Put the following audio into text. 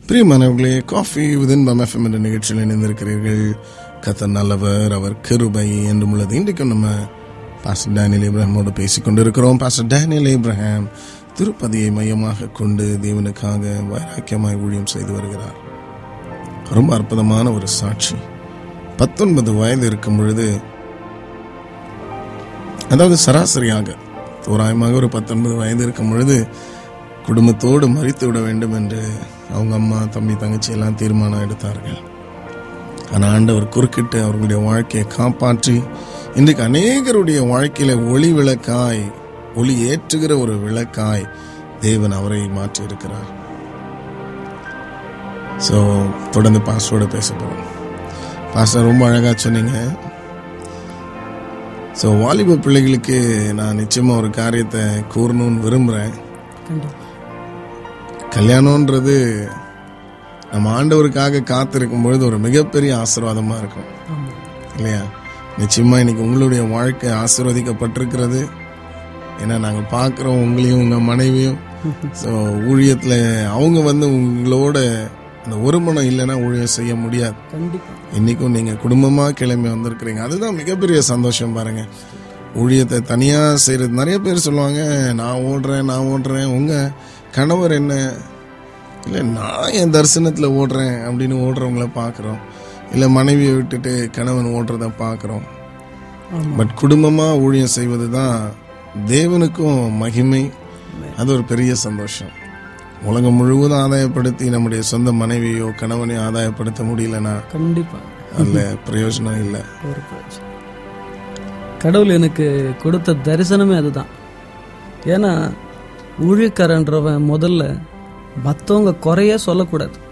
பிரியமானவர்களே coffee within FM என்ற நிகழ்ச்சியில் இணைந்திருக்கிறீர்கள் கத்தர் நல்லவர் அவர் கிருபை என்றும் உள்ளது இன்றைக்கும் நம்ம பாஸ்டர் டேனியல் இப்ராஹிமோடு பேசிக் கொண்டிருக்கிறோம் பாஸ்டர் டேனியல் இப்ராஹிம் திருப்பதியை மையமாக கொண்டு தேவனுக்காக வைராக்கியமாய் ஊழியம் செய்து வருகிறார் ரொம்ப அற்புதமான ஒரு சாட்சி பத்தொன்பது வயது இருக்கும் பொழுது அதாவது சராசரியாக தோராயமாக ஒரு பத்தொன்பது வயது இருக்கும் பொழுது குடும்பத்தோடு மறித்து விட வேண்டும் என்று அவங்க அம்மா தம்பி தங்கச்சி எல்லாம் தீர்மானம் எடுத்தார்கள் ஆனால் ஆண்டவர் குறுக்கிட்டு அவர்களுடைய வாழ்க்கையை காப்பாற்றி இன்றைக்கு அநேகருடைய வாழ்க்கையில ஒளி விளக்காய் ஒளி ஏற்றுகிற ஒரு விளக்காய் தேவன் அவரை மாற்றி இருக்கிறார் ஸோ தொடர்ந்து பாஸ்டரோட பேச போகிறோம் பாஸ்டர் ரொம்ப அழகாக சொன்னீங்க ஸோ வாலிப பிள்ளைகளுக்கு நான் நிச்சயமாக ஒரு காரியத்தை கூறணும்னு விரும்புகிறேன் கண்டிப்பா கல்யாணம்ன்றது நம்ம ஆண்டவருக்காக காத்திருக்கும் பொழுது ஒரு மிகப்பெரிய ஆசீர்வாதமாக இருக்கும் ஆமா இல்லையா நிச்சயமா இன்னைக்கு உங்களுடைய வாழ்க்கை ஆசீர்வதிக்கப்பட்டிருக்கிறது ஏன்னா நாங்கள் பார்க்குறோம் உங்களையும் உங்கள் மனைவியும் ஸோ ஊழியத்தில் அவங்க வந்து உங்களோட அந்த ஒருமனம் இல்லைன்னா ஊழியம் செய்ய முடியாது கண்டிப்பா இன்னைக்கும் நீங்கள் குடும்பமாக கிளம்பி வந்திருக்கிறீங்க அதுதான் மிகப்பெரிய சந்தோஷம் பாருங்க ஊழியத்தை தனியாக செய்கிறது நிறைய பேர் சொல்லுவாங்க நான் ஓடுறேன் நான் ஓடுறேன் உங்கள் கணவர் என்ன இல்லை நான் என் தரிசனத்தில் ஓடுறேன் அப்படின்னு ஓடுறவங்கள பார்க்குறோம் இல்லை மனைவியை விட்டுட்டு கணவன் ஓடுறத பார்க்குறோம் ஆமா பட் குடும்பமாக ஊழியம் செய்வது தான் தேவனுக்கும் மகிமை அது ஒரு பெரிய சந்தோஷம் உலகம் முழுவதும் ஆதாயப்படுத்தி நம்முடைய சொந்த மனைவியோ கணவனையோ ஆதாயப்படுத்த முடியலன்னா கண்டிப்பா அதில் பிரயோஜனம் இல்லை ஒரு பிரச்சனை. கடவுள் எனக்கு கொடுத்த தரிசனமே அதுதான் ஏன்னா ஊழியக்காரன்றவன் முதல்ல மற்றவங்க குறைய சொல்லக்கூடாது